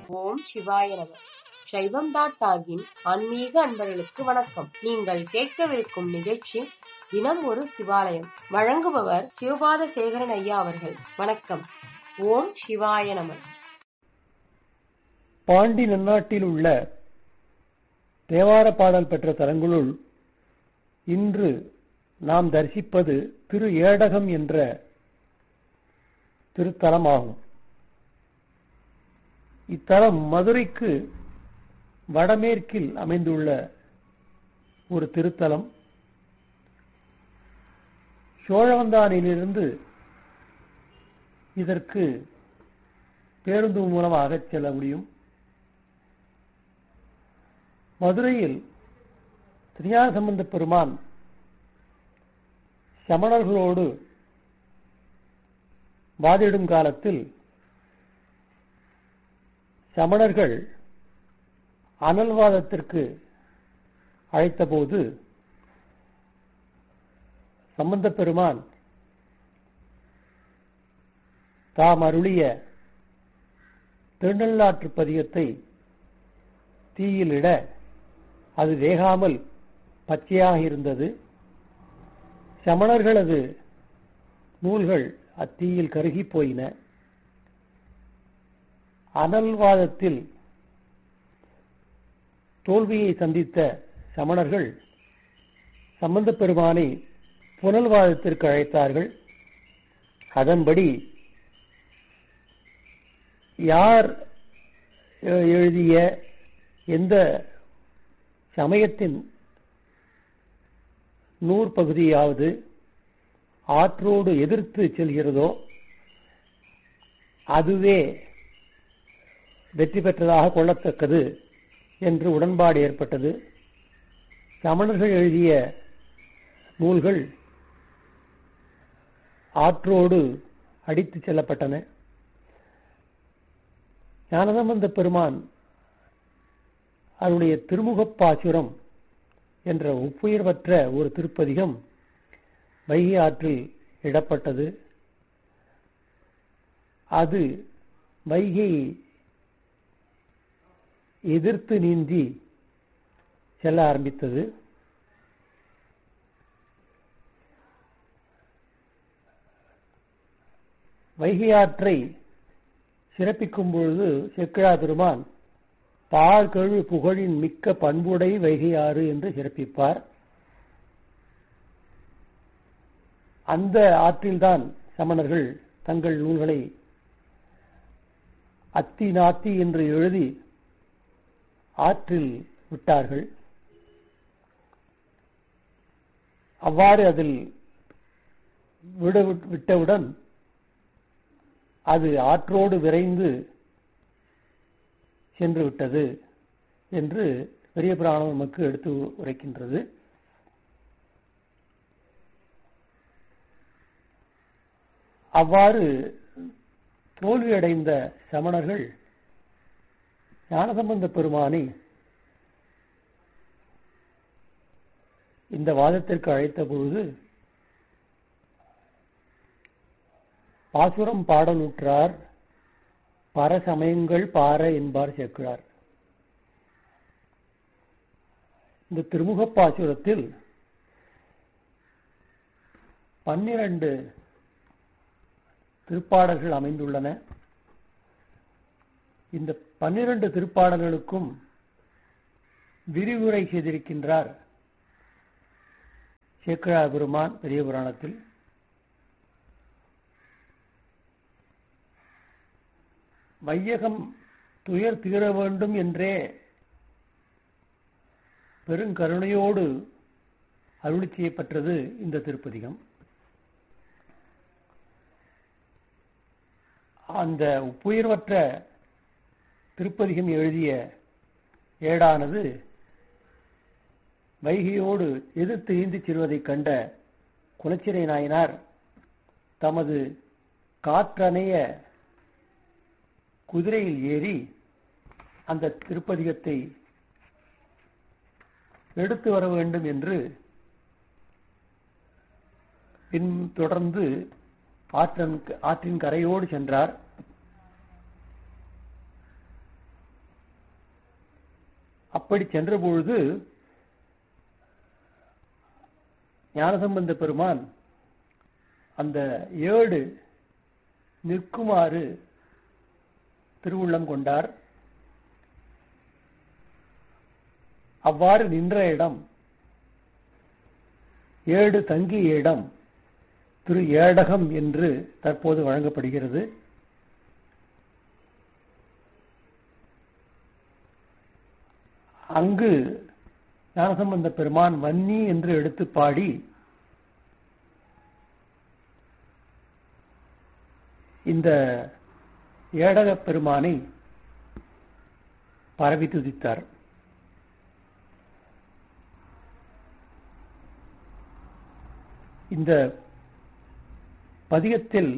ஓம் சிவாய நம சைவம் டாட் டாகின் ஆன்மீக அன்பர்களுக்கு வணக்கம் நீங்கள் கேட்கவிருக்கும் நிகழ்ச்சி தினம் ஒரு சிவாலயம் வழங்குபவர் சிவபாத சேகரன் ஐயா அவர்கள் வணக்கம் ஓம் சிவாய நம பாண்டி நன்னாட்டில் உள்ள தேவார பாடல் பெற்ற தலங்களுள் இன்று நாம் தரிசிப்பது திரு ஏடகம் என்ற திருத்தலமாகும் இத்தலம் மதுரைக்கு வடமேற்கில் அமைந்துள்ள ஒரு திருத்தலம் சோழவந்தானிலிருந்து இதற்கு பேருந்து மூலமாக செல்ல முடியும் மதுரையில் திருஞான சம்பந்த பெருமான் சமணர்களோடு வாதிடும் காலத்தில் சமணர்கள் அனல்வாதத்திற்கு அழைத்தபோது சம்பந்த பெருமான் தாம் அருளிய திருநள்ளாற்று பதிகத்தை தீயிலிட அது வேகாமல் பச்சையாக இருந்தது சமணர்களது நூல்கள் அத்தீயில் கருகி போயின அனல்வாதத்தில் தோல்வியை சந்தித்த சமணர்கள் சம்பந்த பெருமானை புனல்வாதத்திற்கு அழைத்தார்கள் அதன்படி யார் எழுதிய எந்த சமயத்தின் நூற்பகுதியாவது ஆற்றோடு எதிர்த்து செல்கிறதோ அதுவே வெற்றி பெற்றதாக கொள்ளத்தக்கது என்று உடன்பாடு ஏற்பட்டது சமணர்கள் எழுதிய நூல்கள் ஆற்றோடு அடித்து செல்லப்பட்டன ஞானசம்பந்த பெருமான் அவருடைய திருமுகப்பாசுரம் என்ற ஒப்புயர்வற்ற ஒரு திருப்பதிகம் வைகை ஆற்றில் இடப்பட்டது அது வைகை எதிர்த்து நீந்தி செல்ல ஆரம்பித்தது வைகை ஆற்றை சிறப்பிக்கும் பொழுது செக்கிழா பெருமான் பாழ்கழு புகழின் மிக்க பண்புடை வைகையாறு என்று சிறப்பிப்பார் அந்த ஆற்றில்தான் சமணர்கள் தங்கள் நூல்களை அத்தி நாத்தி என்று எழுதி ஆற்றில் விட்டார்கள் அவ்வாறு அதில் விட விட்டவுடன் அது ஆற்றோடு விரைந்து சென்று விட்டது என்று பெரிய புராணம் நமக்கு எடுத்து உரைக்கின்றது அவ்வாறு தோல்வியடைந்த சமணர்கள் ஞானசம்பந்த பெருமானை இந்த வாதத்திற்கு அழைத்த பொழுது பாசுரம் பாடலுற்றார் பரசமயங்கள் பார என்பார் சேர்க்கிறார் இந்த திருமுக பாசுரத்தில் பன்னிரண்டு திருப்பாடல்கள் அமைந்துள்ளன இந்த பன்னிரண்டு திருப்பாடல்களுக்கும் விரிவுரை செய்திருக்கின்றார் சேக்கழா பெருமான் பெரிய புராணத்தில் வையகம் துயர் தீர வேண்டும் என்றே பெருங்கருணையோடு அருளி செய்யப்பட்டது இந்த திருப்பதிகம் அந்த உப்புயர்வற்ற திருப்பதிகம் எழுதிய ஏடானது வைகையோடு எதிர்த்து ஈந்து செல்வதைக் கண்ட குலச்சிறை நாயனார் தமது காற்றணைய குதிரையில் ஏறி அந்த திருப்பதிகத்தை எடுத்து வர வேண்டும் என்று பின் தொடர்ந்து ஆற்றன் ஆற்றின் கரையோடு சென்றார் அப்படி சென்ற பொழுது ஞானசம்பந்த பெருமான் அந்த ஏடு நிற்குமாறு திருவுள்ளம் கொண்டார் அவ்வாறு நின்ற இடம் ஏடு தங்கிய இடம் திரு ஏடகம் என்று தற்போது வழங்கப்படுகிறது அங்கு ஞானசம்பந்த பெருமான் வன்னி என்று எடுத்து பாடி இந்த ஏடக பெருமானை பரவி துதித்தார் இந்த பதிகத்தில்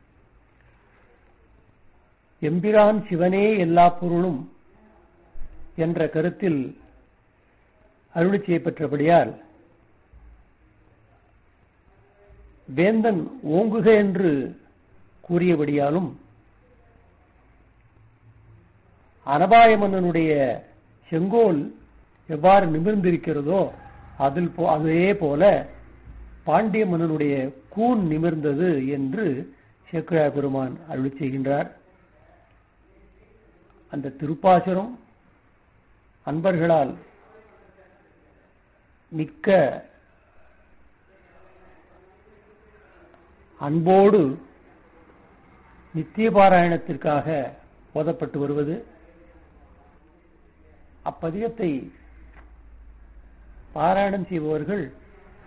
எம்பிரான் சிவனே எல்லா பொருளும் என்ற கருத்தில் அருளி செய்யப்பெற்றபடியால் வேந்தன் ஓங்குக என்று கூறியபடியாலும் அனபாய மன்னனுடைய செங்கோல் எவ்வாறு நிமிர்ந்திருக்கிறதோ அதில் அதே போல பாண்டிய மன்னனுடைய கூன் நிமிர்ந்தது என்று சேக்குழார் பெருமான் அருளி செய்கின்றார் அந்த திருப்பாசுரம் அன்பர்களால் மிக்க அன்போடு நித்திய பாராயணத்திற்காக ஓதப்பட்டு வருவது அப்பதிகத்தை பாராயணம் செய்பவர்கள்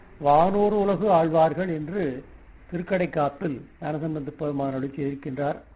வானோர் உலகு ஆழ்வார்கள் என்று திருக்கடை காப்பில் ஞானசம்பந்த பெருமான் செய்திருக்கின்றார்